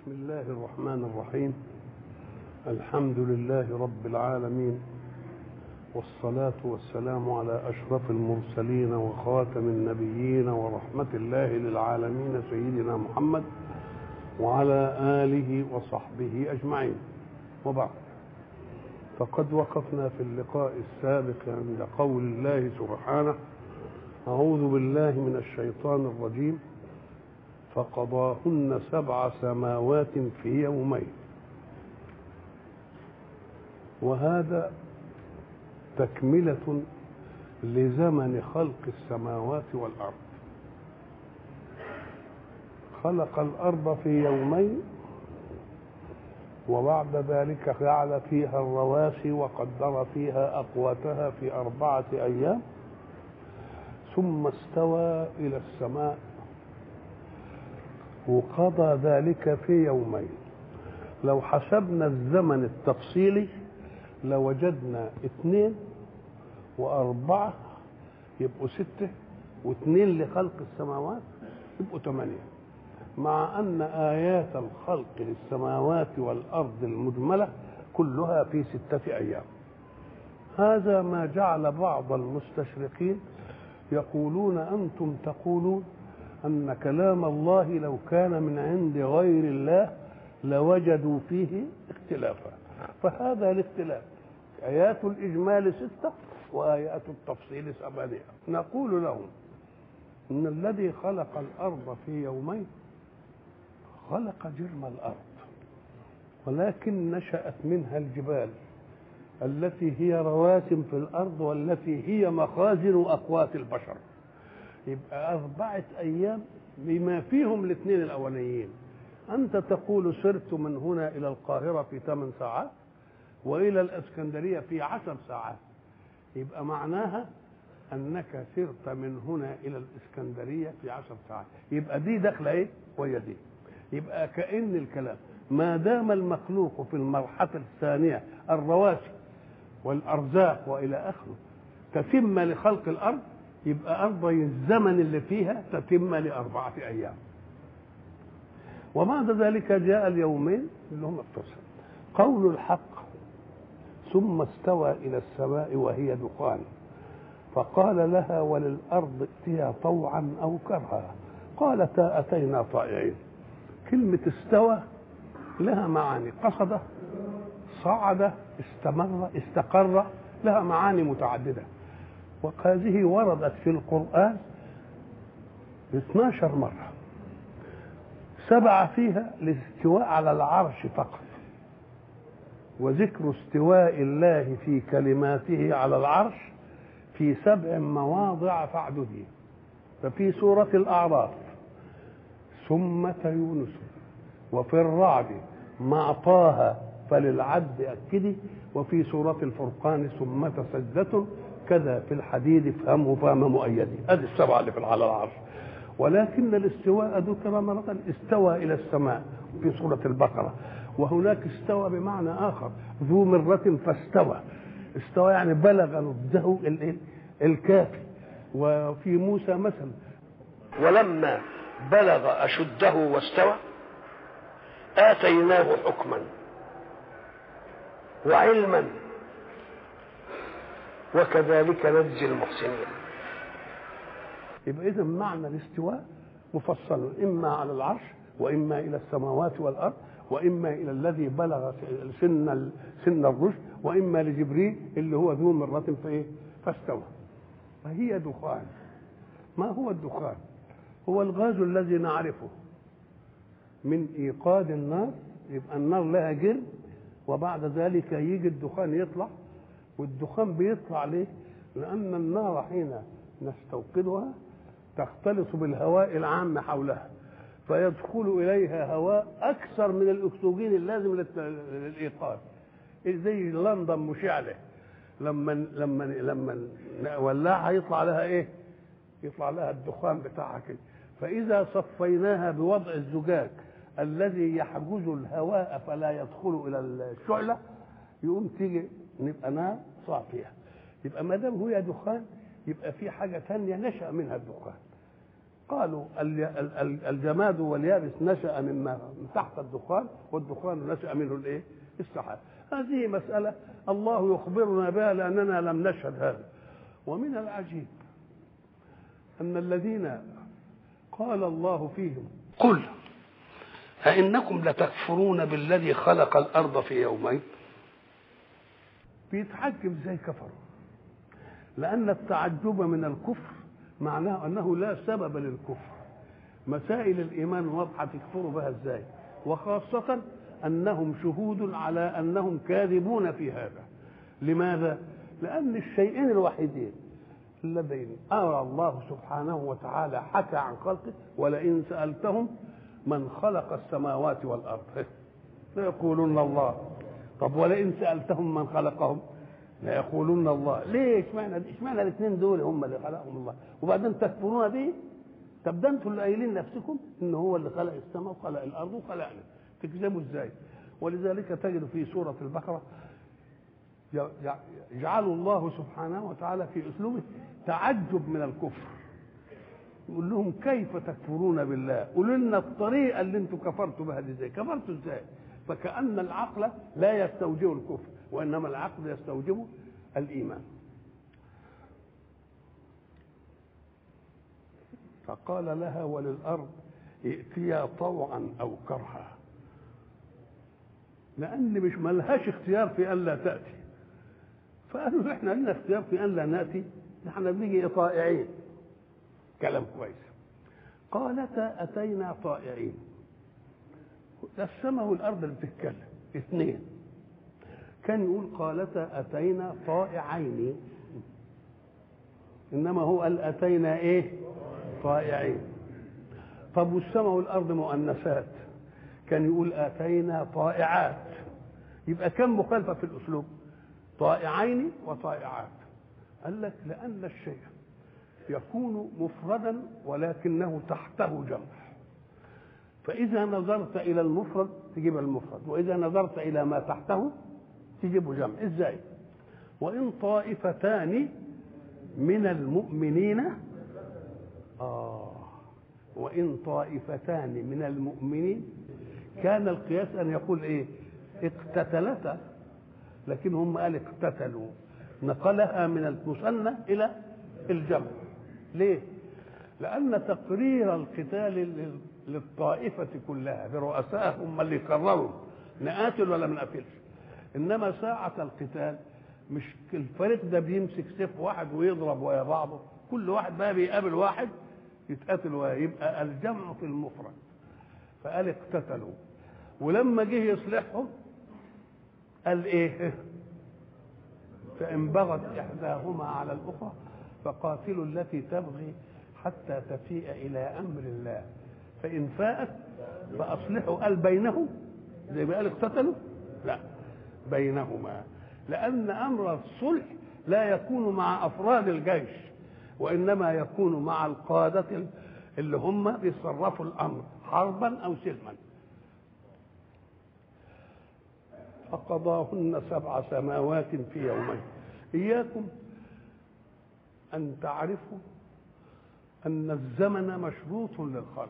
بسم الله الرحمن الرحيم الحمد لله رب العالمين والصلاة والسلام على أشرف المرسلين وخاتم النبيين ورحمة الله للعالمين سيدنا محمد وعلى آله وصحبه أجمعين وبعد فقد وقفنا في اللقاء السابق عند قول الله سبحانه أعوذ بالله من الشيطان الرجيم فقضاهن سبع سماوات في يومين وهذا تكملة لزمن خلق السماوات والأرض خلق الأرض في يومين وبعد ذلك جعل فيها الرواسي وقدر فيها أقواتها في أربعة أيام ثم استوى إلى السماء وقضى ذلك في يومين لو حسبنا الزمن التفصيلي لوجدنا اثنين وأربعة يبقوا ستة واثنين لخلق السماوات يبقوا ثمانية مع أن آيات الخلق للسماوات والأرض المجملة كلها في ستة أيام هذا ما جعل بعض المستشرقين يقولون أنتم تقولون أن كلام الله لو كان من عند غير الله لوجدوا فيه اختلافا فهذا الاختلاف آيات الإجمال ستة وآيات التفصيل ثمانية نقول لهم إن الذي خلق الأرض في يومين خلق جرم الأرض ولكن نشأت منها الجبال التي هي رواسم في الأرض والتي هي مخازن أقوات البشر يبقى أربعة أيام بما فيهم الاثنين الأولانيين أنت تقول سرت من هنا إلى القاهرة في ثمان ساعات وإلى الإسكندرية في عشر ساعات يبقى معناها أنك سرت من هنا إلى الإسكندرية في عشر ساعات يبقى دي داخلة إيه وهي دي يبقى كأن الكلام ما دام المخلوق في المرحلة الثانية الرواسي والأرزاق وإلى آخره تتم لخلق الأرض يبقى أرض الزمن اللي فيها تتم لأربعة أيام وبعد ذلك جاء اليومين اللي هم اتصل قول الحق ثم استوى إلى السماء وهي دخان فقال لها وللأرض ائتيا طوعا أو كرها قالتا أتينا طائعين كلمة استوى لها معاني قصد صعد استمر استقر لها معاني متعددة وهذه وردت في القرآن 12 مرة سبعة فيها الاستواء على العرش فقط وذكر استواء الله في كلماته على العرش في سبع مواضع فاعدده ففي سورة الأعراف ثم يونس وفي الرعد مع طه فللعد أكدي وفي سورة الفرقان ثم سجدة كذا في الحديد افهمه فهم مؤيدي هذه السبعة اللي في على العرش ولكن الاستواء ذكر مرة استوى إلى السماء في سورة البقرة وهناك استوى بمعنى آخر ذو مرة فاستوى استوى يعني بلغ نضجه الكافي وفي موسى مثلا ولما بلغ أشده واستوى آتيناه حكما وعلما وكذلك نجزي المحسنين يبقى إذا معنى الاستواء مفصل إما على العرش وإما إلى السماوات والأرض وإما إلى الذي بلغ سن سن الرشد وإما لجبريل اللي هو ذو مرة فإيه فاستوى فهي دخان ما هو الدخان هو الغاز الذي نعرفه من ايقاد النار يبقى النار لها جرم وبعد ذلك يجي الدخان يطلع والدخان بيطلع ليه لان النار حين نستوقدها تختلط بالهواء العام حولها فيدخل اليها هواء اكثر من الاكسجين اللازم للايقاد زي لندن مشعله لما لما لما نولعها يطلع لها ايه يطلع لها الدخان بتاعها كده فإذا صفيناها بوضع الزجاج الذي يحجز الهواء فلا يدخل إلى الشعلة يقوم تيجي نبقى نار صافية يبقى ما دام هي دخان يبقى في حاجة ثانية نشأ منها الدخان قالوا الجماد واليابس نشأ مما من تحت الدخان والدخان نشأ منه الايه؟ السحاب هذه مسألة الله يخبرنا بها لأننا لم نشهد هذا ومن العجيب أن الذين قال الله فيهم قل أئنكم لتكفرون بالذي خلق الأرض في يومين بيتعجب زي كفروا لأن التعجب من الكفر معناه أنه لا سبب للكفر مسائل الإيمان واضحة تكفروا بها إزاي وخاصة أنهم شهود على أنهم كاذبون في هذا لماذا؟ لأن الشيئين الوحيدين اللذين أرى الله سبحانه وتعالى حكى عن خلقه ولئن سألتهم من خلق السماوات والأرض ليقولون الله طب ولئن سألتهم من خلقهم ليقولون الله ليه اشمعنى اشمعنى الاثنين دول هم اللي خلقهم الله وبعدين تكفرون به طب ده انتوا اللي قايلين نفسكم ان هو اللي خلق السماء وخلق الارض وخلقنا تكذبوا ازاي ولذلك تجد في سوره البقره يجعل الله سبحانه وتعالى في اسلوبه تعجب من الكفر يقول لهم كيف تكفرون بالله قولوا لنا الطريقه اللي انتم كفرتوا بها دي ازاي كفرتوا ازاي فكأن العقل لا يستوجب الكفر وإنما العقل يستوجب الإيمان فقال لها وللأرض ائتيا طوعا أو كرها لأن مش ملهاش اختيار في أن لا تأتي فقالوا احنا لنا اختيار في أن لا نأتي احنا بنيجي طائعين كلام كويس قالتا أتينا طائعين ده السماء والارض اللي بتتكلم اثنين كان يقول قالتا اتينا طائعين انما هو قال اتينا ايه طائعين طب والسماء والارض مؤنثات كان يقول اتينا طائعات يبقى كم مخالفه في الاسلوب طائعين وطائعات قال لك لان الشيء يكون مفردا ولكنه تحته جمع فإذا نظرت إلى المفرد تجيب المفرد وإذا نظرت إلى ما تحته تجيب جمع إزاي وإن طائفتان من المؤمنين آه وإن طائفتان من المؤمنين كان القياس أن يقول إيه اقتتلتا لكن هم قال اقتتلوا نقلها من المثنى إلى الجمع ليه لأن تقرير القتال للطائفة كلها برؤسائها هم اللي قرروا نقاتل ولا ما نقاتلش إنما ساعة القتال مش الفريق ده بيمسك سيف واحد ويضرب ويا بعضه كل واحد بقى بيقابل واحد يتقاتل ويبقى الجمع في المفرد فقال اقتتلوا ولما جه يصلحهم قال ايه فإن بغت إحداهما على الأخرى فقاتلوا التي تبغي حتى تفيء إلى أمر الله فإن فاءت فأصلحوا قال بينهم زي ما قال اقتتلوا لا بينهما لأن أمر الصلح لا يكون مع أفراد الجيش وإنما يكون مع القادة اللي هم بيصرفوا الأمر حربا أو سلما فقضاهن سبع سماوات في يومين إياكم أن تعرفوا أن الزمن مشروط للخلق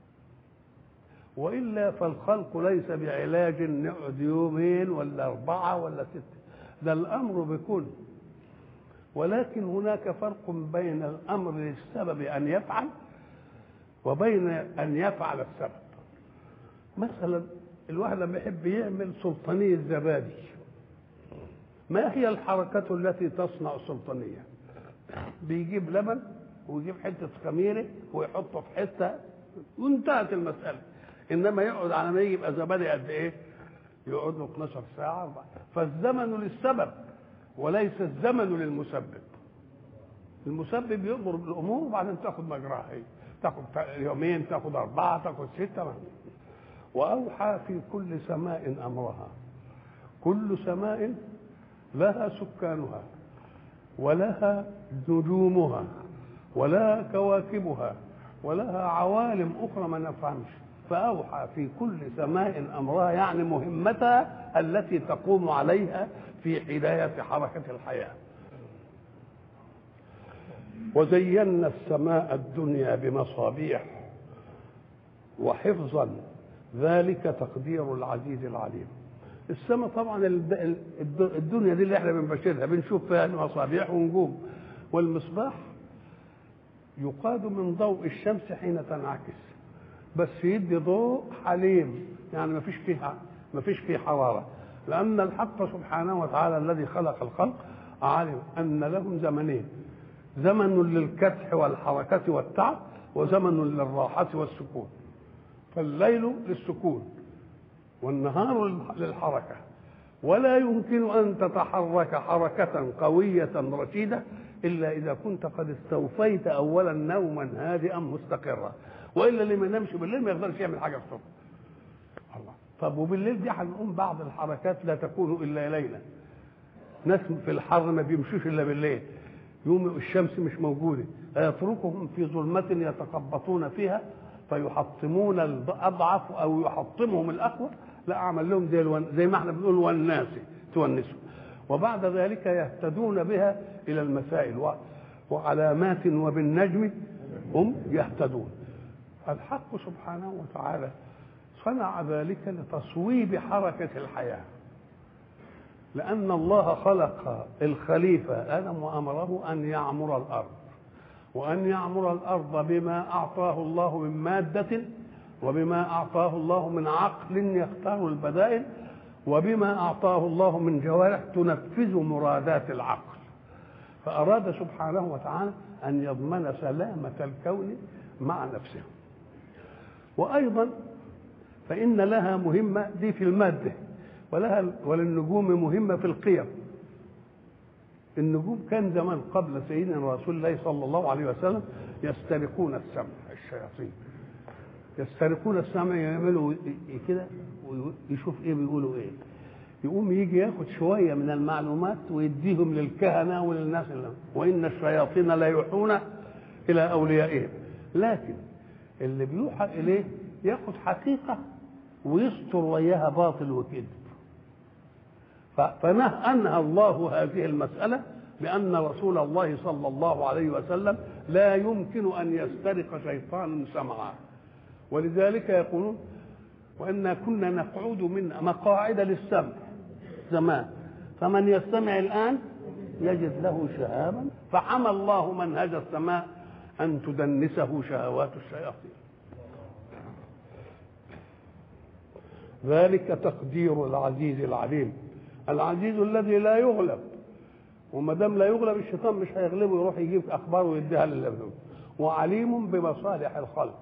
وإلا فالخلق ليس بعلاج نقعد يومين ولا أربعة ولا ستة ده الأمر بكل ولكن هناك فرق بين الأمر للسبب أن يفعل وبين أن يفعل السبب مثلا الواحد لما يحب يعمل سلطانية زبادي ما هي الحركة التي تصنع السلطانية بيجيب لبن ويجيب حتة خميرة ويحطه في حتة وانتهت المسألة انما يقعد على ما يجي يبقى زبادي قد ايه يقعد له 12 ساعه أربعة. فالزمن للسبب وليس الزمن للمسبب المسبب يأمر بالامور وبعدين تاخد مجراها هي تاخد يومين تاخد اربعه تاخد سته واوحى في كل سماء امرها كل سماء لها سكانها ولها نجومها ولها كواكبها ولها عوالم اخرى ما نفهمش فأوحى في كل سماء أمرها يعني مهمتها التي تقوم عليها في حداية حركة الحياة وزينا السماء الدنيا بمصابيح وحفظا ذلك تقدير العزيز العليم السماء طبعا الدنيا دي اللي احنا بنبشرها بنشوف فيها مصابيح ونجوم والمصباح يقاد من ضوء الشمس حين تنعكس بس يدي ضوء حليم يعني ما فيش فيه ما فيش فيه حراره لان الحق سبحانه وتعالى الذي خلق الخلق علم ان لهم زمنين زمن للكدح والحركه والتعب وزمن للراحه والسكون فالليل للسكون والنهار للحركه ولا يمكن ان تتحرك حركه قويه رشيده الا اذا كنت قد استوفيت اولا نوما هادئا مستقرا والا اللي ما ينامش بالليل ما يقدرش يعمل حاجه الصبح الله طب وبالليل دي هنقوم بعض الحركات لا تكون الا ليلا ناس في الحر ما بيمشوش الا بالليل يوم الشمس مش موجوده أيتركهم في ظلمة يتخبطون فيها فيحطمون الأضعف أو يحطمهم الأقوى لا أعمل لهم زي, الون... زي ما احنا بنقول والناس تونسوا وبعد ذلك يهتدون بها إلى المسائل و... وعلامات وبالنجم هم يهتدون الحق سبحانه وتعالى صنع ذلك لتصويب حركة الحياة لأن الله خلق الخليفة آدم وأمره أن يعمر الأرض وأن يعمر الأرض بما أعطاه الله من مادة وبما أعطاه الله من عقل يختار البدائل وبما أعطاه الله من جوارح تنفذ مرادات العقل فأراد سبحانه وتعالى أن يضمن سلامة الكون مع نفسه وأيضا فإن لها مهمة دي في المادة ولها وللنجوم مهمة في القيم النجوم كان زمان قبل سيدنا رسول الله صلى الله عليه وسلم يسترقون السمع الشياطين يسترقون السمع يعملوا كده ويشوف ايه بيقولوا ايه يقوم يجي ياخد شويه من المعلومات ويديهم للكهنه وللناس اللي وان الشياطين لا يوحون الى اوليائهم لكن اللي بيوحى اليه ياخد حقيقه ويستر وياها باطل وكذب فنهى الله هذه المسألة بأن رسول الله صلى الله عليه وسلم لا يمكن أن يسترق شيطان سمعا ولذلك يقولون وإنا كنا نقعد من مقاعد للسمع زمان فمن يستمع الآن يجد له شهابا فحمى الله منهج السماء أن تدنسه شهوات الشياطين ذلك تقدير العزيز العليم العزيز الذي لا يغلب وما دام لا يغلب الشيطان مش هيغلبه يروح يجيب اخبار ويديها لله وعليم بمصالح الخلق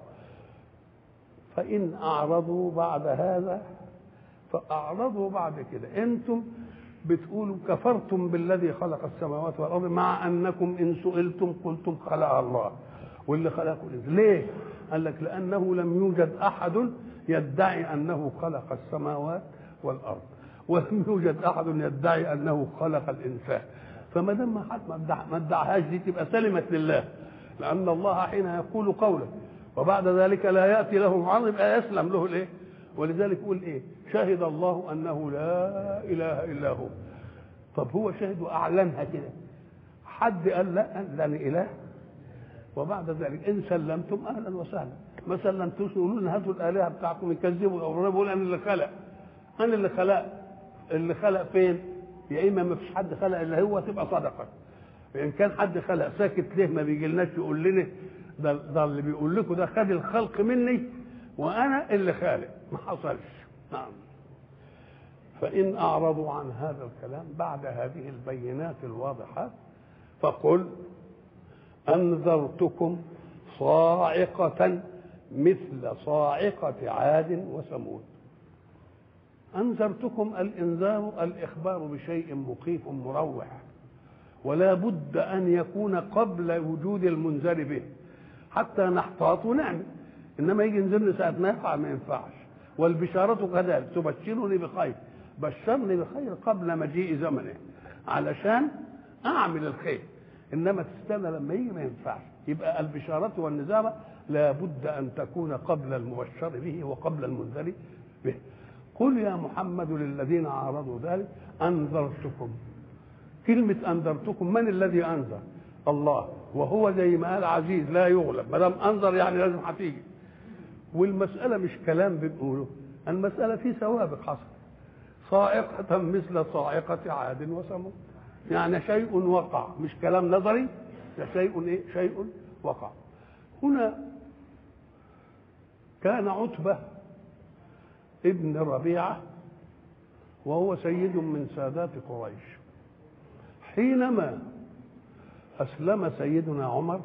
فان اعرضوا بعد هذا فاعرضوا بعد كده انتم بتقولوا كفرتم بالذي خلق السماوات والارض مع انكم ان سئلتم قلتم خلق الله واللي خلقه ليه؟ قال لك لانه لم يوجد احد يدعي انه خلق السماوات والارض ولم يوجد احد يدعي انه خلق الانسان فما دام ما حد ما ادعاهاش دي تبقى سلمت لله لان الله حين يقول قولا وبعد ذلك لا ياتي له عرض يبقى يسلم له الايه ولذلك يقول ايه شهد الله انه لا اله الا هو طب هو شهد واعلنها كده حد قال لا لاني اله وبعد ذلك ان سلمتم اهلا وسهلا ما سلمتوش يقولوا لنا هاتوا الالهه بتاعكم يكذبوا او يقول انا اللي خلق انا اللي خلق اللي خلق فين يا اما ما فيش حد خلق الا هو تبقى صدقه ان كان حد خلق ساكت ليه ما بيجيلناش يقول لنا ده, ده اللي بيقول لكم ده خد الخلق مني وانا اللي خالق ما حصلش نعم فان اعرضوا عن هذا الكلام بعد هذه البينات الواضحات فقل انذرتكم صاعقه مثل صاعقه عاد وثمود أنذرتكم الإنذار الإخبار بشيء مخيف مروع ولا بد أن يكون قبل وجود المنذر به حتى نحتاط ونعمل إنما يجي ينزل ساعة ما يفعل ما ينفعش والبشارة كذلك تبشرني بخير بشرني بخير قبل مجيء زمنه علشان أعمل الخير إنما تستنى لما يجي ما ينفعش يبقى البشارة والنذارة لا بد أن تكون قبل المبشر به وقبل المنذر به قل يا محمد للذين عارضوا ذلك انذرتكم كلمه انذرتكم من الذي انذر الله وهو زي ما قال عزيز لا يغلب ما دام انظر يعني لازم هتيجي والمساله مش كلام بنقوله المساله في سوابق حصل صاعقة مثل صاعقة عاد وثمود يعني شيء وقع مش كلام نظري ده شيء ايه شيء وقع هنا كان عتبة ابن ربيعة وهو سيد من سادات قريش حينما أسلم سيدنا عمر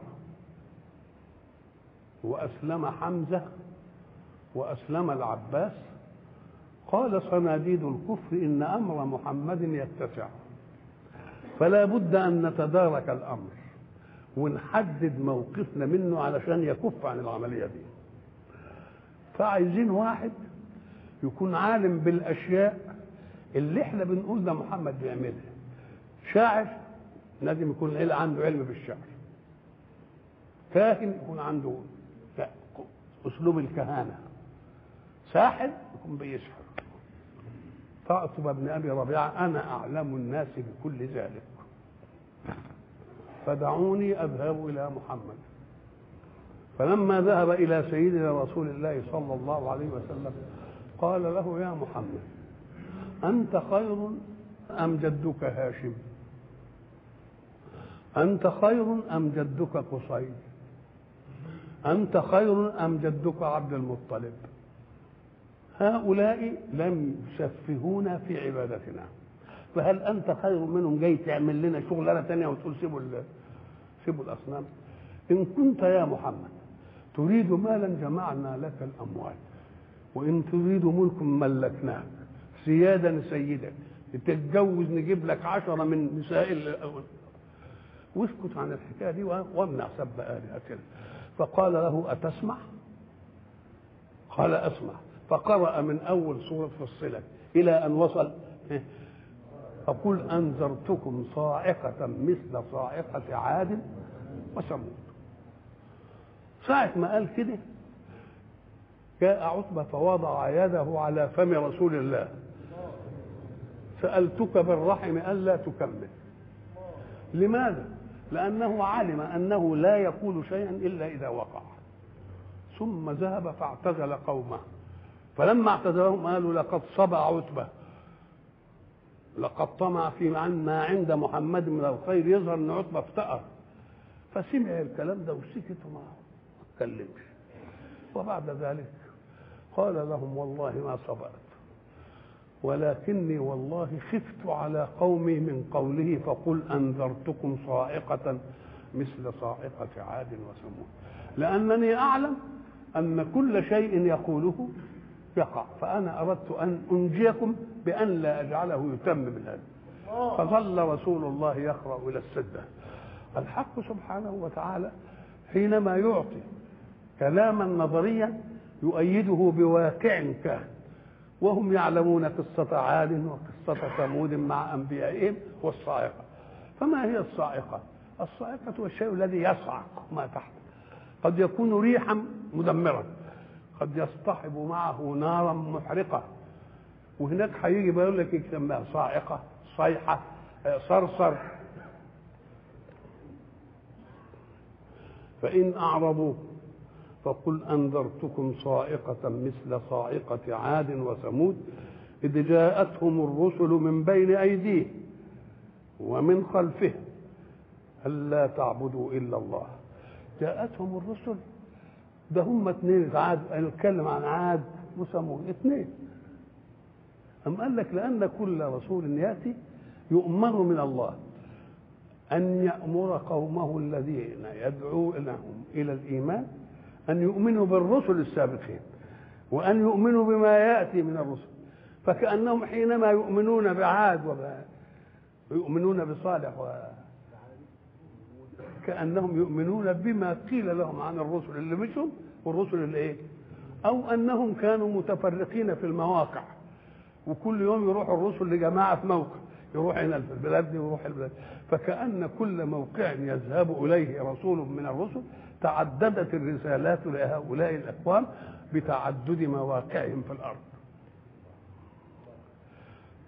وأسلم حمزة وأسلم العباس قال صناديد الكفر إن أمر محمد يتسع فلا بد أن نتدارك الأمر ونحدد موقفنا منه علشان يكف عن العملية دي فعايزين واحد يكون عالم بالأشياء اللي احنا بنقول ده محمد بيعملها شاعر لازم يكون عنده علم بالشعر كاهن يكون عنده اسلوب الكهانه ساحر يكون بيسحر فاعتب ابن ابي ربيعه انا اعلم الناس بكل ذلك فدعوني اذهب الى محمد فلما ذهب الى سيدنا رسول الله صلى الله عليه وسلم قال له يا محمد انت خير ام جدك هاشم انت خير ام جدك قصي انت خير ام جدك عبد المطلب هؤلاء لم يسفهونا في عبادتنا فهل انت خير منهم جاي تعمل لنا شغلانه ثانيه وتقول سيبوا سيبوا الاصنام ان كنت يا محمد تريد مالا جمعنا لك الاموال وان تريد ملك ملكناك سيادا سيدا تتجوز نجيب لك عشرة من نساء واسكت عن الحكايه دي وامنع سب الهتنا فقال له اتسمع قال اسمع فقرأ من أول سورة فصلت إلى أن وصل فقل أنذرتكم صاعقة مثل صاعقة عاد وثمود ساعة ما قال كده جاء عتبة فوضع يده على فم رسول الله سألتك بالرحم ألا تكمل لماذا؟ لأنه علم أنه لا يقول شيئا إلا إذا وقع ثم ذهب فاعتزل قومه فلما اعتزلهم قالوا لقد صبع عتبه لقد طمع في ما عند محمد من الخير يظهر ان عتبه افتقر فسمع الكلام ده وسكت وما اتكلمش وبعد ذلك قال لهم والله ما صبرت ولكني والله خفت على قومي من قوله فقل انذرتكم صاعقه مثل صاعقه عاد وثمود لانني اعلم ان كل شيء يقوله يقع فأنا أردت أن أنجيكم بأن لا أجعله يتمم هذا فظل رسول الله يقرأ إلى السدة الحق سبحانه وتعالى حينما يعطي كلاما نظريا يؤيده بواقع كان وهم يعلمون قصة عاد وقصة ثمود مع أنبيائهم والصاعقة فما هي الصاعقة؟ الصاعقة هو الشيء الذي يصعق ما تحت قد يكون ريحا مدمرا قد يصطحب معه نارا محرقة وهناك هيجي بيقول لك يسميها صاعقة صيحة صرصر فإن أعرضوا فقل أنذرتكم صاعقة مثل صاعقة عاد وثمود إذ جاءتهم الرسل من بين أيديهم ومن خلفهم ألا تعبدوا إلا الله جاءتهم الرسل ده هم اثنين عاد نتكلم عن عاد وثمود اثنين أم قال لك لأن كل رسول يأتي يؤمر من الله أن يأمر قومه الذين يدعو لهم إلى الإيمان أن يؤمنوا بالرسل السابقين وأن يؤمنوا بما يأتي من الرسل فكأنهم حينما يؤمنون بعاد ويؤمنون بصالح و كانهم يؤمنون بما قيل لهم عن الرسل اللي مشوا والرسل اللي ايه او انهم كانوا متفرقين في المواقع وكل يوم يروح الرسل لجماعه في موقع يروح هنا في البلاد دي ويروح البلاد فكأن كل موقع يذهب إليه رسول من الرسل تعددت الرسالات لهؤلاء الأقوام بتعدد مواقعهم في الأرض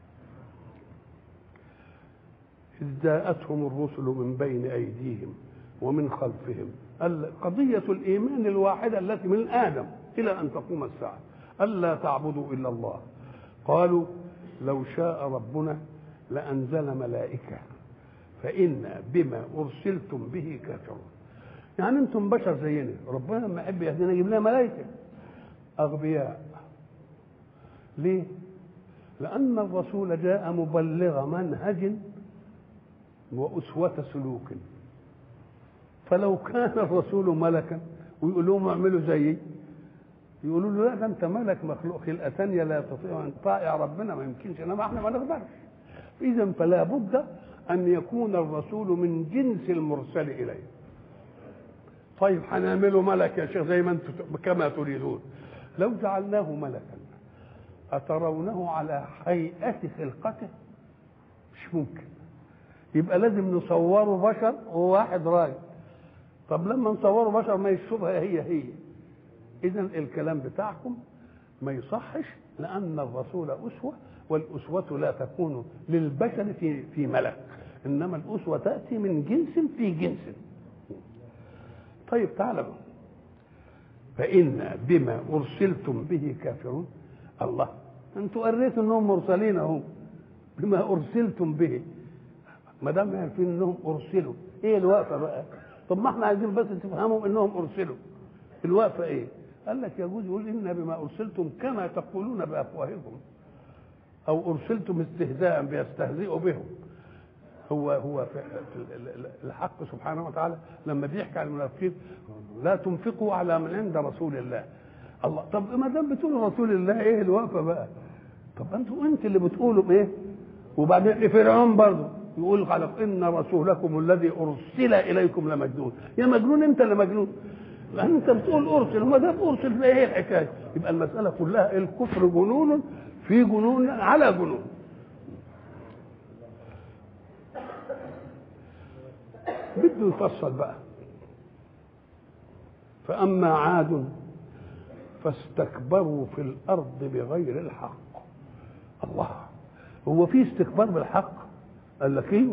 إذ جاءتهم الرسل من بين أيديهم ومن خلفهم قضية الإيمان الواحدة التي من آدم إلى أن تقوم الساعة ألا تعبدوا إلا الله قالوا لو شاء ربنا لأنزل ملائكة فإنا بما أرسلتم به كافرون يعني أنتم بشر زينا ربنا لما يحب يهدينا يجيب لنا ملائكة أغبياء ليه؟ لأن الرسول جاء مبلغ منهج وأسوة سلوك فلو كان الرسول ملكا ويقول لهم اعملوا زيي يقولوا له لا ده انت ملك مخلوق خلقه ثانيه لا تطيع ان طائع ربنا ما يمكنش انما احنا ما نقدرش اذا فلا بد ان يكون الرسول من جنس المرسل اليه طيب هنعمله ملك يا شيخ زي ما انتم كما تريدون لو جعلناه ملكا أترونه على هيئة خلقته مش ممكن يبقى لازم نصوره بشر وواحد راجل طب لما نصوره بشر ما يشوفها هي هي إذا الكلام بتاعكم ما يصحش لأن الرسول أسوة والأسوة لا تكون للبشر في في ملك إنما الأسوة تأتي من جنس في جنس طيب تعالوا فإنا بما أرسلتم به كافرون الله انتوا قريتوا انهم مرسلين اهو بما ارسلتم به ما دام عارفين انهم ارسلوا ايه الوقفه بقى طب ما احنا عايزين بس تفهموا انهم ارسلوا الوقفه ايه قال لك يجوز يقول ان بما ارسلتم كما تقولون بافواهكم او ارسلتم استهزاء بيستهزئوا بهم هو هو في الحق سبحانه وتعالى لما بيحكي عن المنافقين لا تنفقوا على من عند رسول الله الله طب ما دام بتقولوا رسول الله ايه الوقفه بقى طب انتوا انت اللي بتقولوا ايه وبعدين فرعون برضه يقول خلق ان رسولكم الذي ارسل اليكم لمجنون يا مجنون انت اللي مجنون لان انت بتقول ارسل وما دام ارسل ايه الحكايه يبقى المساله كلها الكفر جنون في جنون على جنون بده يفصل بقى فاما عاد فاستكبروا في الارض بغير الحق الله هو في استكبار بالحق قال لك ايوه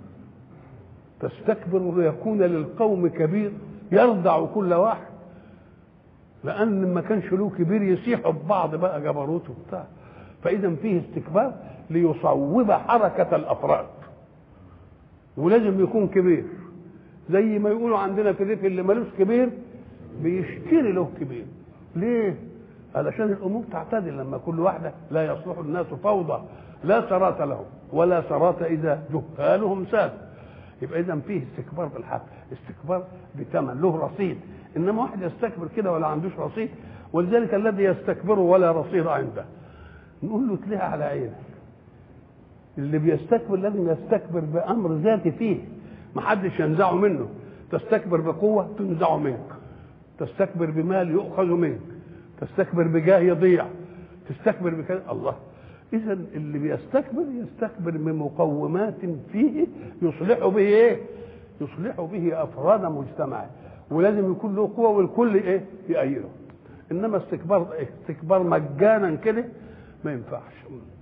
تستكبر ليكون للقوم كبير يرضع كل واحد لان ما كانش له كبير يسيحوا ببعض بقى جبروت وبتاع فاذا فيه استكبار ليصوب حركه الافراد ولازم يكون كبير زي ما يقولوا عندنا في الريف اللي ملوش كبير بيشتري له كبير ليه؟ علشان الامور تعتدل لما كل واحده لا يصلح الناس فوضى لا سرات لهم ولا سرات اذا جهالهم ساد يبقى اذا فيه استكبار بالحق استكبار بثمن له رصيد انما واحد يستكبر كده ولا عندوش رصيد ولذلك الذي يستكبر ولا رصيد عنده نقول له تليها على عينك اللي بيستكبر لازم يستكبر بامر ذاتي فيه ما حدش ينزعه منه تستكبر بقوه تنزعه منك تستكبر بمال يؤخذ منك تستكبر بجاه يضيع تستكبر بكذا الله اذا اللي بيستكبر يستكبر بمقومات فيه يصلح به ايه يصلح به افراد مجتمعه ولازم يكون له قوه والكل ايه يأيده انما استكبار استكبار مجانا كده ما ينفعش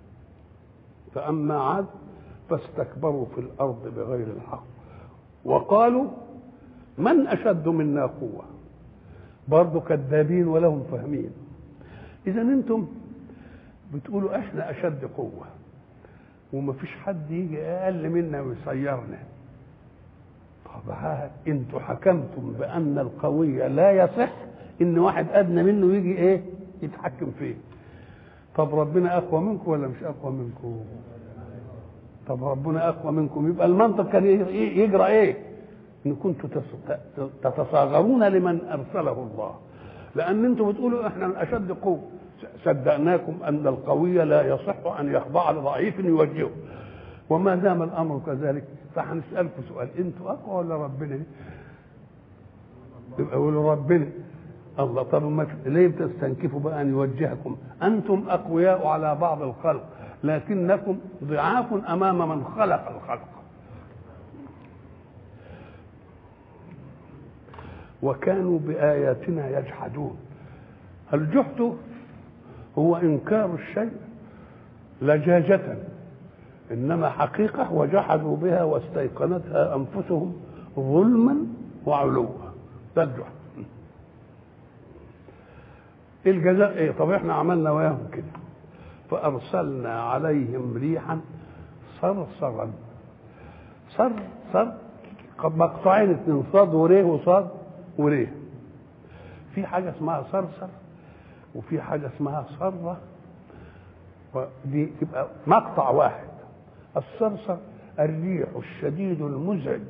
فاما عاد فاستكبروا في الارض بغير الحق وقالوا من اشد منا قوه برضه كذابين ولهم فاهمين اذا انتم بتقولوا احنا اشد قوه وما فيش حد يجي اقل منا ويصيرنا طب انتوا حكمتم بان القوي لا يصح ان واحد ادنى منه يجي ايه يتحكم فيه طب ربنا اقوى منكم ولا مش اقوى منكم طب ربنا اقوى منكم يبقى المنطق كان يجرى ايه ان كنتم تتصاغرون لمن ارسله الله لان انتم بتقولوا احنا اشد قوه صدقناكم ان القوي لا يصح ان يخضع لضعيف يوجهه وما دام الامر كذلك فهنسالكم سؤال انتوا اقوى ولا ربنا يبقى قولوا ربنا الله طب ما ليه بتستنكفوا بقى ان يوجهكم انتم اقوياء على بعض الخلق لكنكم ضعاف امام من خلق الخلق وكانوا بآياتنا يجحدون الجحد هو إنكار الشيء لجاجة إنما حقيقة وجحدوا بها واستيقنتها أنفسهم ظلما وعلوا ده الجحد الجزاء ايه طب احنا عملنا وياهم كده فارسلنا عليهم ريحا صرصرا صر صر مقطعين اتنين صاد وريه وصاد وريه في حاجه اسمها صرصر وفي حاجه اسمها صره دي تبقى مقطع واحد الصرصر الريح الشديد المزعج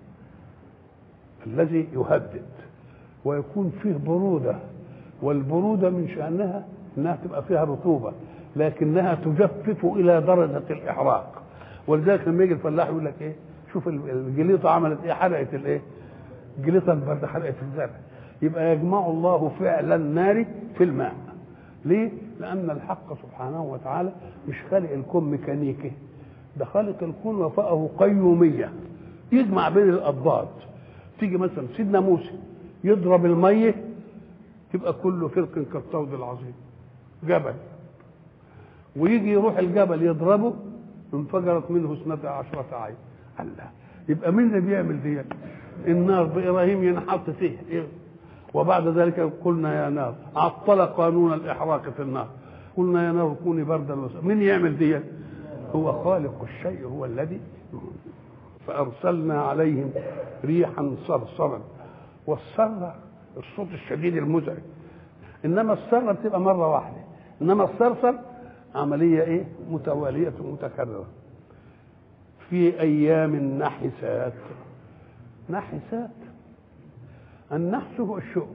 الذي يهدد ويكون فيه بروده والبروده من شانها انها تبقى فيها رطوبه لكنها تجفف الى درجه الاحراق ولذلك لما يجي الفلاح يقول لك ايه شوف الجليطه عملت ايه حرقت الايه الجليطه البارده حرقت الزرع يبقى يجمع الله فعل النار في الماء ليه لان الحق سبحانه وتعالى مش خالق الكون ميكانيكي ده خالق الكون وفقه قيوميه يجمع بين الاضداد تيجي مثلا سيدنا موسى يضرب الميه تبقى كله فرق كالطود العظيم جبل ويجي يروح الجبل يضربه انفجرت منه اثنتا عشرة عين الله يبقى مين اللي بيعمل دي النار بإبراهيم ينحط فيه وبعد ذلك قلنا يا نار عطل قانون الإحراق في النار قلنا يا نار كوني بردا وسلام مين يعمل دي هو خالق الشيء هو الذي فأرسلنا عليهم ريحا صرصرا والصرة الصوت الشديد المزعج إنما الصرة بتبقى مرة واحدة إنما الصرصر عملية إيه متوالية متكررة في أيام نحسات نحسات النحس هو الشؤم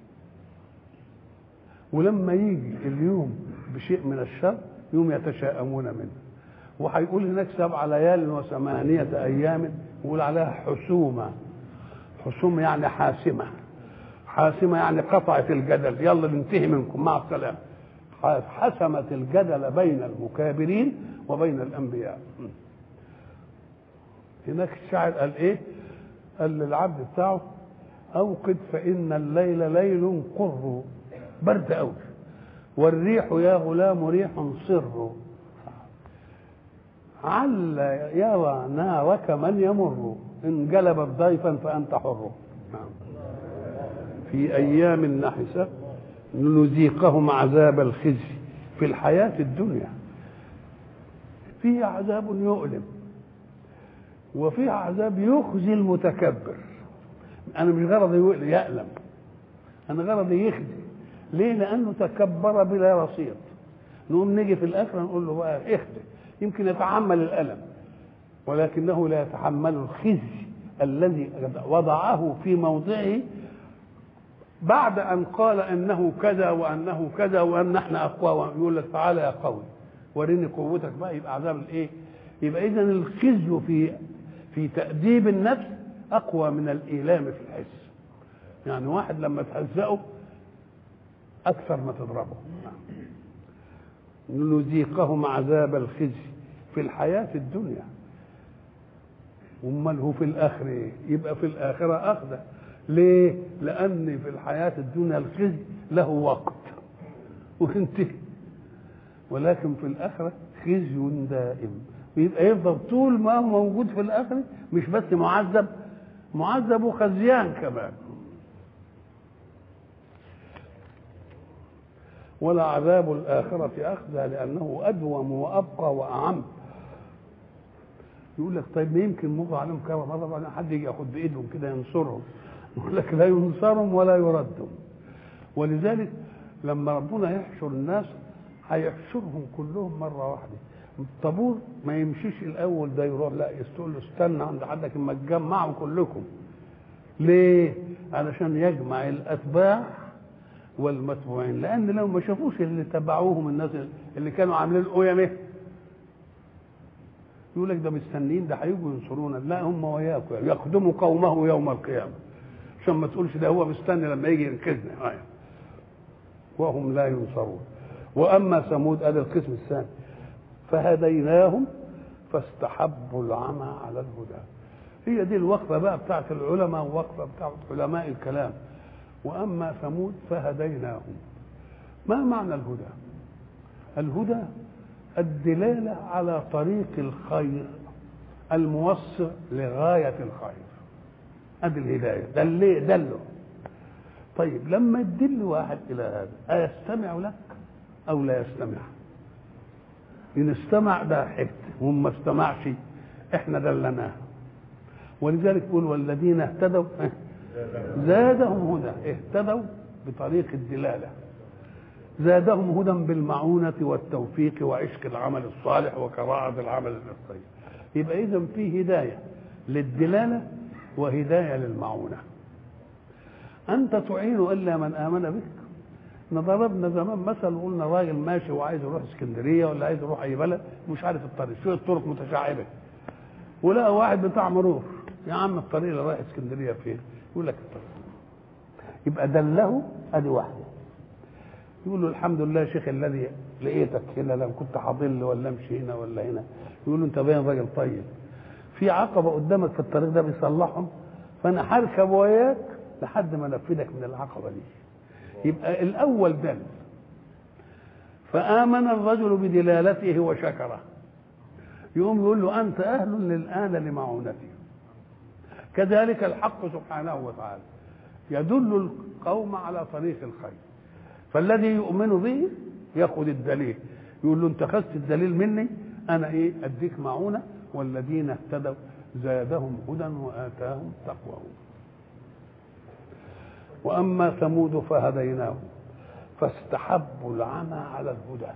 ولما يجي اليوم بشيء من الشر يوم يتشاءمون منه وهيقول هناك سبع ليال وثمانية أيام يقول عليها حسومة حسومة يعني حاسمة حاسمة يعني قطعت الجدل يلا ننتهي منكم مع السلامة حسمت الجدل بين المكابرين وبين الأنبياء هناك الشاعر قال ايه قال للعبد بتاعه اوقد فان الليل ليل قر برد قوي والريح يا غلام ريح صر عل يرى نارك من يمر ان جلبت ضيفا فانت حر في ايام نحسه نذيقهم عذاب الخزي في الحياه الدنيا فيه عذاب يؤلم وفيه عذاب يخزي المتكبر انا مش غرضي يألم انا غرضي يخزي ليه لانه تكبر بلا رصيد نقوم نيجي في الاخره نقول له بقى اخزي يمكن يتحمل الالم ولكنه لا يتحمل الخزي الذي وضعه في موضعه بعد ان قال انه كذا وانه كذا وان احنا اقوى يقول لك تعالى يا قوي وريني قوتك بقى يبقى عذاب الايه يبقى اذا الخزي في في تأديب النفس أقوى من الإيلام في الحس يعني واحد لما تهزأه أكثر ما تضربه نذيقهم عذاب الخزي في الحياة الدنيا أمال هو في الآخرة إيه؟ يبقى في الآخرة أخذ ليه؟ لأن في الحياة الدنيا الخزي له وقت وينتهي ولكن في الآخرة خزي دائم يبقى يفضل طول ما هو موجود في الاخره مش بس معذب معذب وخزيان كمان ولا عذاب الآخرة أخزى لأنه أدوم وأبقى وأعم يقول لك طيب ما يمكن مر عليهم كذا مرة بعدين حد يجي ياخد بإيدهم كده ينصرهم يقول لك لا ينصرهم ولا يردهم ولذلك لما ربنا يحشر الناس هيحشرهم كلهم مرة واحدة الطابور ما يمشيش الاول ده يروح لا يقول له استنى عند حدك اما تجمعوا كلكم ليه علشان يجمع الاتباع والمتبوعين لان لو ما شافوش اللي تبعوهم الناس اللي كانوا عاملين قيمه يقول لك ده مستنيين ده هيجوا ينصرونا لا هم وياكم يعني يخدموا قومه يوم القيامه عشان ما تقولش ده هو مستني لما يجي ينقذنا وهم لا ينصرون واما ثمود ادي القسم الثاني فهديناهم فاستحبوا العمى على الهدى هي دي الوقفه بقى بتاعت العلماء ووقفه بتاعت علماء الكلام واما ثمود فهديناهم ما معنى الهدى الهدى الدلاله على طريق الخير الموصل لغايه الخير ادي الهدايه دل دله طيب لما يدل واحد الى هذا ايستمع لك او لا يستمع ان استمع ده حكت وما استمعش احنا دلناه ولذلك يقول والذين اهتدوا زادهم هدى اهتدوا بطريق الدلاله زادهم هدى بالمعونة والتوفيق وعشق العمل الصالح وكراهة العمل الطيب يبقى إذا في هداية للدلالة وهداية للمعونة أنت تعين إلا من آمن بك ضربنا زمان مثل وقلنا راجل ماشي وعايز يروح اسكندريه ولا عايز يروح اي بلد مش عارف الطريق شو الطرق متشعبه ولقى واحد بتاع مرور يا عم الطريق اللي رايح اسكندريه فين؟ يقول لك الطريق يبقى دله ادي واحده يقول له الحمد لله يا شيخ الذي لقيتك هنا لم كنت حاضل ولا امشي هنا ولا هنا يقول له انت باين راجل طيب في عقبه قدامك في الطريق ده بيصلحهم فانا هركب وياك لحد ما انفذك من العقبه دي يبقى الاول دل فامن الرجل بدلالته وشكره يقوم يقول له انت اهل للان لمعونتي كذلك الحق سبحانه وتعالى يدل القوم على طريق الخير فالذي يؤمن به ياخذ الدليل يقول له انت اخذت الدليل مني انا ايه اديك معونه والذين اهتدوا زادهم هدى واتاهم تقواهم واما ثمود فهديناهم فاستحبوا العمى على الهدى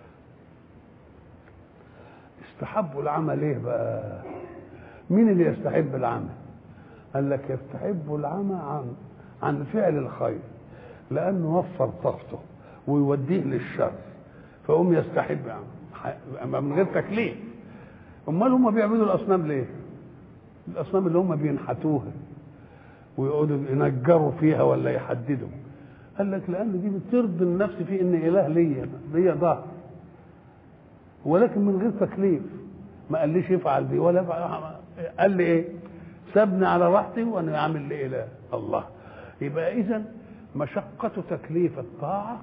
استحبوا العمى ليه بقى مين اللي يستحب العمى قال لك يستحب العمى عن عن فعل الخير لانه وفر طاقته ويوديه للشر فهم يستحب يعني من غير تكليف امال هم بيعبدوا الاصنام ليه الاصنام اللي هم بينحتوها ويقعدوا ينجروا فيها ولا يحددوا قال لك لان دي بترضي النفس في ان اله ليا ليا ظهر ولكن من غير تكليف ما قاليش افعل دي ولا قال لي ايه سابني على راحتي وانا اعمل لي اله الله يبقى اذا مشقة تكليف الطاعة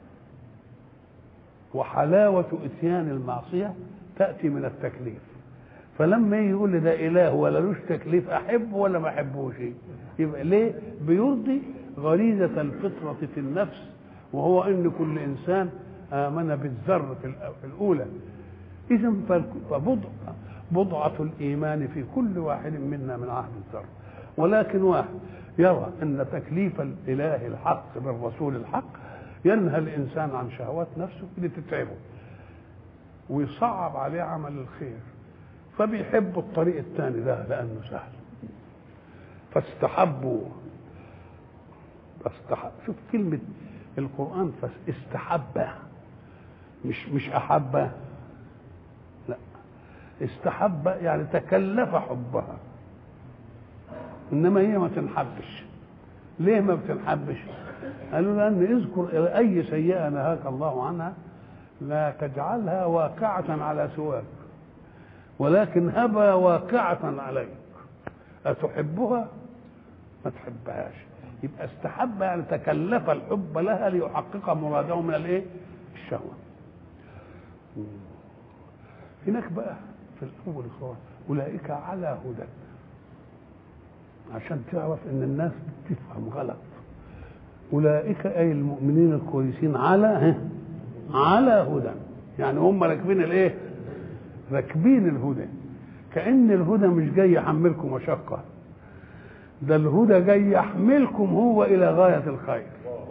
وحلاوة إتيان المعصية تأتي من التكليف فلما يجي يقول لي ده إله ولا لوش تكليف أحبه ولا ما أحبوش يبقى ليه؟ بيرضي غريزة الفطرة في النفس وهو أن كل إنسان آمن بالذر في الأولى إذا فبضع بضعة الإيمان في كل واحد منا من عهد الذر ولكن واحد يرى ان تكليف الاله الحق بالرسول الحق ينهى الانسان عن شهوات نفسه اللي تتعبه ويصعب عليه عمل الخير فبيحب الطريق الثاني ده لانه سهل فاستحبوا فاستحب شوف كلمة القرآن فاستحب مش مش أحب لا استحب يعني تكلف حبها انما هي ما تنحبش ليه ما بتنحبش قالوا لان اذكر اي سيئه نهاك الله عنها لا تجعلها واقعه على سواك ولكن هبها واقعه عليك اتحبها ما تحبهاش يبقى استحب يعني تكلف الحب لها ليحقق مراده من الايه الشهوه هناك بقى في الاول خالص اولئك على هدى عشان تعرف ان الناس بتفهم غلط اولئك اي المؤمنين الكويسين على على هدى يعني هم راكبين الايه راكبين الهدى كان الهدى مش جاي يحملكم مشقه ده الهدى جاي يحملكم هو الى غايه الخير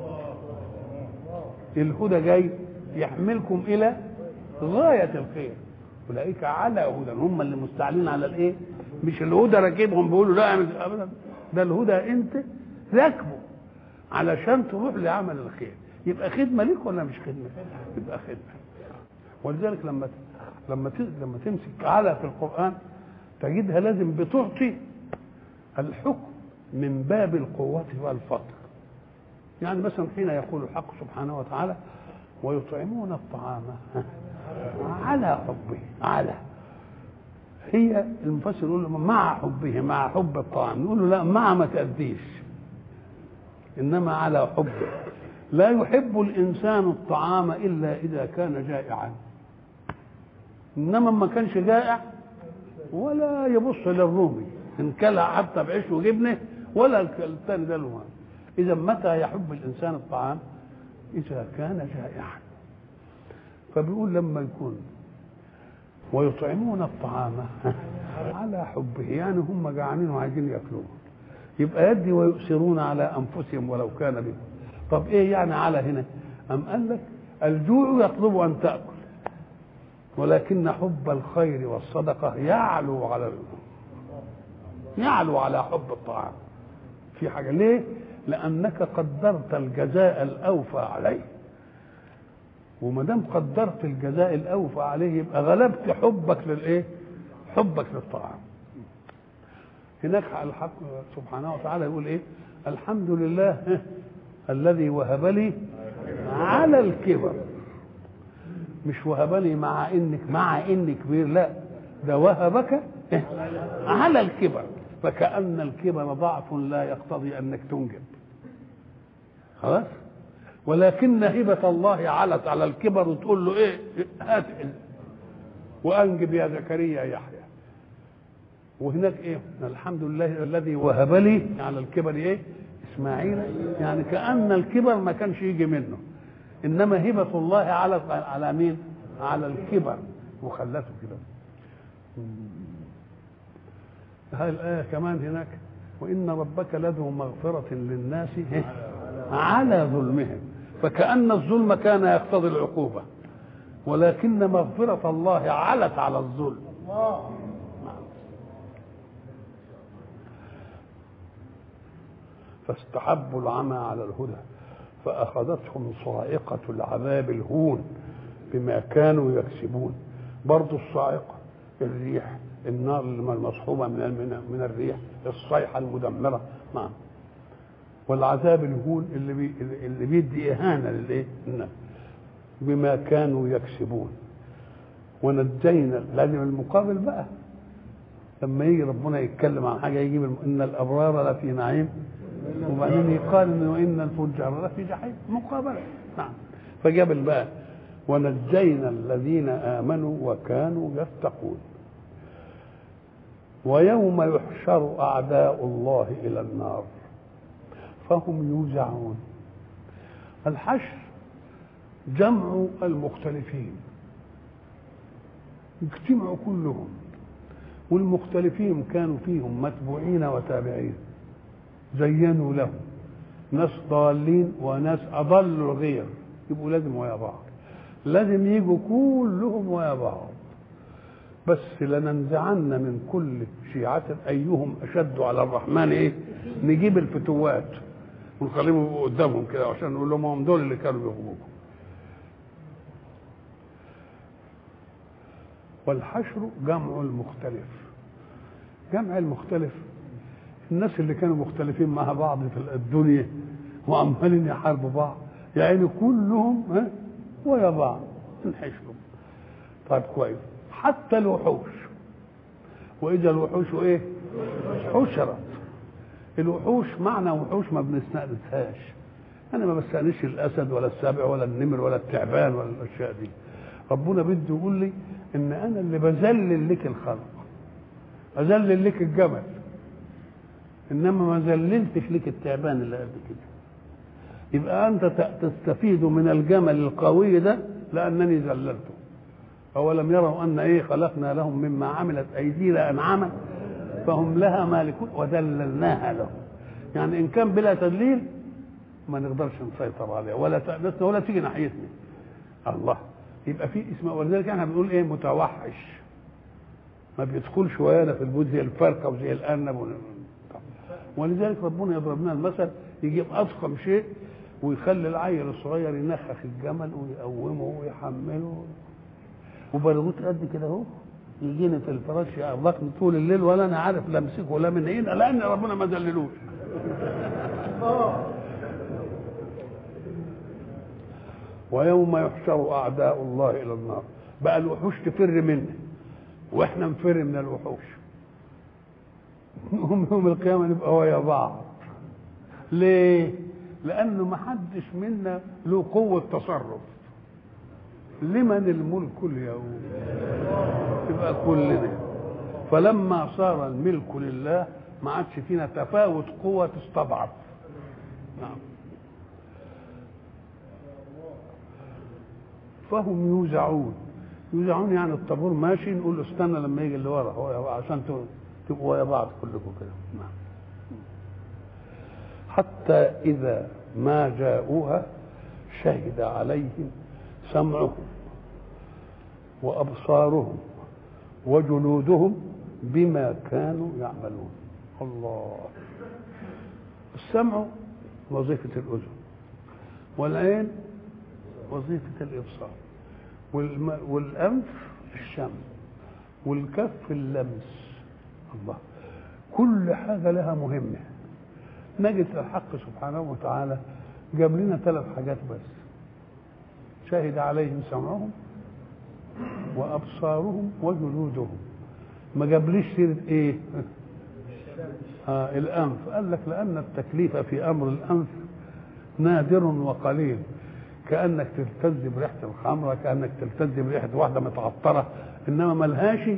الهدى جاي يحملكم الى غايه الخير اولئك على هدى هم اللي مستعلين على الايه مش الهدى راكبهم بيقولوا لا اعمل ابدا ده الهدى انت راكبه علشان تروح لعمل الخير يبقى خدمه ليك ولا مش خدمه يبقى خدمه ولذلك لما لما لما تمسك على في القران تجدها لازم بتعطي الحكم من باب القوة والفضل يعني مثلا حين يقول الحق سبحانه وتعالى ويطعمون الطعام على حبه على هي المفسر يقول مع حبه مع حب الطعام نقول له لا مع ما تأديش إنما على حبه لا يحب الإنسان الطعام إلا إذا كان جائعا إنما ما كانش جائع ولا يبص للرومي إن كلها حتى بعيش وجبنه ولا الثاني ده له اذا متى يحب الانسان الطعام اذا كان جائعا فبيقول لما يكون ويطعمون الطعام على حبه يعني هم جعانين وعايزين ياكلوه يبقى يدي ويؤثرون على انفسهم ولو كان بهم طب ايه يعني على هنا ام قال لك الجوع يطلب ان تاكل ولكن حب الخير والصدقه يعلو على يعلو على حب الطعام في حاجه ليه لانك قدرت الجزاء الاوفى عليه وما دام قدرت الجزاء الاوفى عليه يبقى غلبت حبك للايه حبك للطعام هناك الحق سبحانه وتعالى يقول ايه الحمد لله الذي وهب لي على الكبر مش وهبني مع انك مع اني كبير لا ده وهبك على الكبر فكأن الكبر ضعف لا يقتضي انك تنجب خلاص ولكن هبة الله علت على الكبر وتقول له ايه هات وانجب يا زكريا يحيى وهناك ايه الحمد لله الذي وهب لي على الكبر ايه اسماعيل يعني كأن الكبر ما كانش يجي منه انما هبة الله على على مين على الكبر وخلته كده هاي الآية كمان هناك وإن ربك لذو مغفرة للناس على ظلمهم فكأن الظلم كان يقتضي العقوبة ولكن مغفرة الله علت على الظلم فاستحبوا العمى على الهدى فأخذتهم صاعقة العذاب الهون بما كانوا يكسبون برضو الصاعقة الريح النار المصحوبة من من الريح الصيحة المدمرة نعم والعذاب الهون اللي بي اللي بيدي إهانة للإيه؟ الناس بما كانوا يكسبون ونجينا لأن المقابل بقى لما يجي ربنا يتكلم عن حاجة يجيب إن الأبرار لفي نعيم وبعدين يقال انه ان الفجار لفي جحيم مقابله نعم فجاب بقى ونجينا الذين امنوا وكانوا يتقون ويوم يحشر اعداء الله الى النار فهم يوزعون الحشر جمع المختلفين اجتمعوا كلهم والمختلفين كانوا فيهم متبوعين وتابعين زينوا لهم ناس ضالين وناس اضلوا الغير يبقوا لازم ويا بعض لازم يجوا كلهم ويا بعض بس لننزعن من كل شيعة أيهم أشد على الرحمن إيه؟ نجيب الفتوات ونخليهم يبقوا قدامهم كده عشان نقول لهم هم دول اللي كانوا بيغضبوكم. والحشر جمع المختلف. جمع المختلف الناس اللي كانوا مختلفين مع بعض في الدنيا وعمالين يحاربوا بعض يعني كلهم ها ويا بعض انحشروا طيب كويس حتى الوحوش واذا الوحوش ايه حشرت الوحوش معنى وحوش ما بنستأنسهاش انا ما بستأنسش الاسد ولا السبع ولا النمر ولا التعبان ولا الاشياء دي ربنا بده يقول لي ان انا اللي بذلل لك الخلق اذلل لك الجمل انما ما ذللتش لك التعبان اللي قد كده يبقى انت تستفيد من الجمل القوي ده لانني ذللته اولم يروا ان ايه خلقنا لهم مما عملت ايدينا انعاما فهم لها مالكون وذللناها لهم يعني ان كان بلا تدليل ما نقدرش نسيطر عليها ولا تأنسنا ولا تيجي ناحيتنا الله يبقى في اسم ولذلك احنا بنقول ايه متوحش ما بيدخلش ويانا في البيوت زي الفرخه وزي الارنب ولذلك ربنا يضرب لنا المثل يجيب اضخم شيء ويخلي العيل الصغير ينخخ الجمل ويقومه ويحمله وبرغوت قد كده اهو يجيني في الفراش يأرضقني طول الليل ولا انا عارف لا امسكه ولا من هنا لان ربنا ما ذللوش ويوم يحشر اعداء الله الى النار بقى الوحوش تفر منه واحنا نفر من الوحوش هم يوم القيامه نبقى ويا بعض ليه لانه ما حدش منا له قوه تصرف لمن الملك اليوم يبقى كلنا فلما صار الملك لله ما عادش فينا تفاوت قوة تستضعف نعم فهم يوزعون يوزعون يعني الطابور ماشي نقول له استنى لما يجي اللي ورا هو عشان تبقوا ويا بعض كلكم كده نعم حتى إذا ما جاءوها شهد عليهم سمعهم وأبصارهم وجلودهم بما كانوا يعملون الله السمع وظيفة الأذن والعين وظيفة الإبصار والأنف الشم والكف اللمس الله كل حاجة لها مهمة نجد الحق سبحانه وتعالى جاب لنا ثلاث حاجات بس شهد عليهم سمعهم وابصارهم وجلودهم ما جابليش سيره ايه آه الانف قال لك لان التكليف في امر الانف نادر وقليل كانك تلتز بريحه الخمره كانك تلتز بريحه واحده متعطره انما ملهاش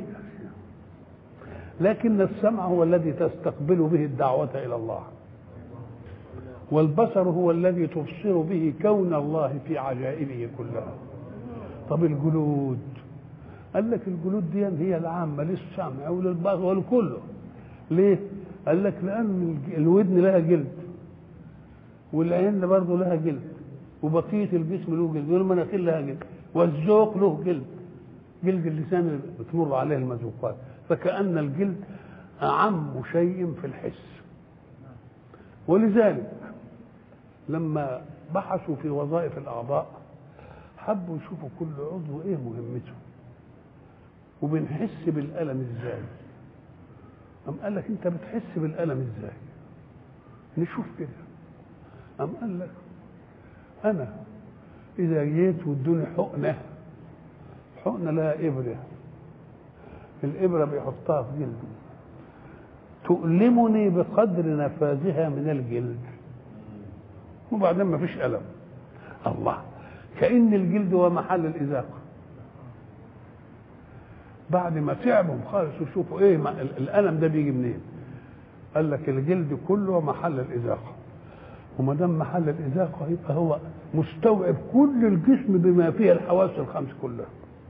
لكن السمع هو الذي تستقبل به الدعوه الى الله والبصر هو الذي تبصر به كون الله في عجائبه كلها طب الجلود قال لك الجلود دي هي العامة للسمع وللبصر ولكله ليه؟ قال لك لأن الودن لها جلد والعين برضه لها جلد وبقية الجسم له جلد والمناخير لها جلد والذوق له جلد جلد اللسان اللي بتمر عليه المذوقات فكأن الجلد أعم شيء في الحس ولذلك لما بحثوا في وظائف الأعضاء حبوا يشوفوا كل عضو إيه مهمته وبنحس بالألم إزاي أم قال لك أنت بتحس بالألم إزاي نشوف كده أم قال لك أنا إذا جيت وادوني حقنة حقنة لها إبرة الإبرة بيحطها في جلدي تؤلمني بقدر نفاذها من الجلد وبعدين ما فيش ألم الله كأن الجلد هو محل الإذاقة بعد ما تعبوا خالص وشوفوا ايه الألم ده بيجي منين قال لك الجلد كله محل الإذاقة وما دام محل الإذاقة يبقى هو مستوعب كل الجسم بما فيه الحواس الخمس كلها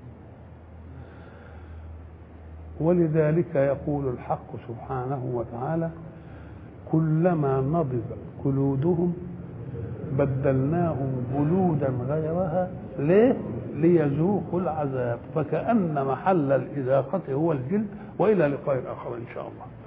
ولذلك يقول الحق سبحانه وتعالى كلما نضجت جلودهم بدلناهم جلودا غيرها ليه ليذوقوا العذاب فكأن محل الإذاقة هو الجلد وإلى لقاء آخر إن شاء الله